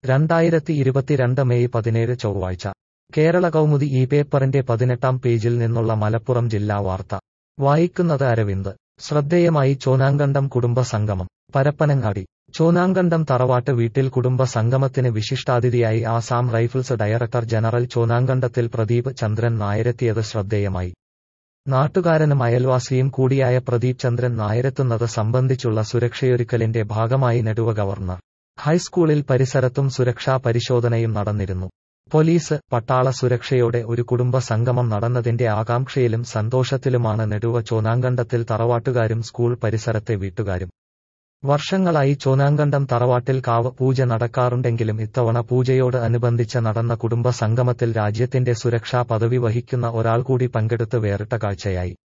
രണ്ടായിരത്തി ഇരുപത്തിരണ്ട് മെയ് പതിനേഴ് ചൊവ്വാഴ്ച കേരള കൗമുദി ഈ പേപ്പറിന്റെ പതിനെട്ടാം പേജിൽ നിന്നുള്ള മലപ്പുറം ജില്ലാ വാർത്ത വായിക്കുന്നത് അരവിന്ദ് ശ്രദ്ധേയമായി ചോനാങ്കണ്ടം കുടുംബ സംഗമം പരപ്പനങ്ങാടി ചോനാങ്കണ്ടം തറവാട്ട് വീട്ടിൽ കുടുംബ സംഗമത്തിന് വിശിഷ്ടാതിഥിയായി Assam rifles director general Chonankandathil Pradeep Chandran നായരെത്തിയത് ശ്രദ്ധേയമായി നാട്ടുകാരനും അയൽവാസിയും കൂടിയായ പ്രദീപ് ചന്ദ്രൻ നായരെത്തുന്നത് സംബന്ധിച്ചുള്ള സുരക്ഷയൊരുക്കലിന്റെ ഭാഗമായി നെടുവ ഗവർണർ ഹൈസ്കൂളിൽ പരിസരത്തും സുരക്ഷാ പരിശോധനയും നടന്നിരുന്നു പോലീസ് പട്ടാള സുരക്ഷയോടെ ഒരു കുടുംബ സംഗമം നടന്നതിന്റെ ആകാംക്ഷയിലും സന്തോഷത്തിലുമാണ് നെടുവ ചോനാങ്കണ്ടത്തിൽ തറവാട്ടുകാരും സ്കൂൾ പരിസരത്തെ വീട്ടുകാരും വർഷങ്ങളായി ചോനാങ്കണ്ടം തറവാട്ടിൽ കാവ് പൂജ നടക്കാറുണ്ടെങ്കിലും ഇത്തവണ പൂജയോട് അനുബന്ധിച്ച് നടന്ന കുടുംബ സംഗമത്തിൽ രാജ്യത്തിന്റെ സുരക്ഷാ പദവി വഹിക്കുന്ന ഒരാൾ കൂടി പങ്കെടുത്ത് വേറിട്ട കാഴ്ചയായി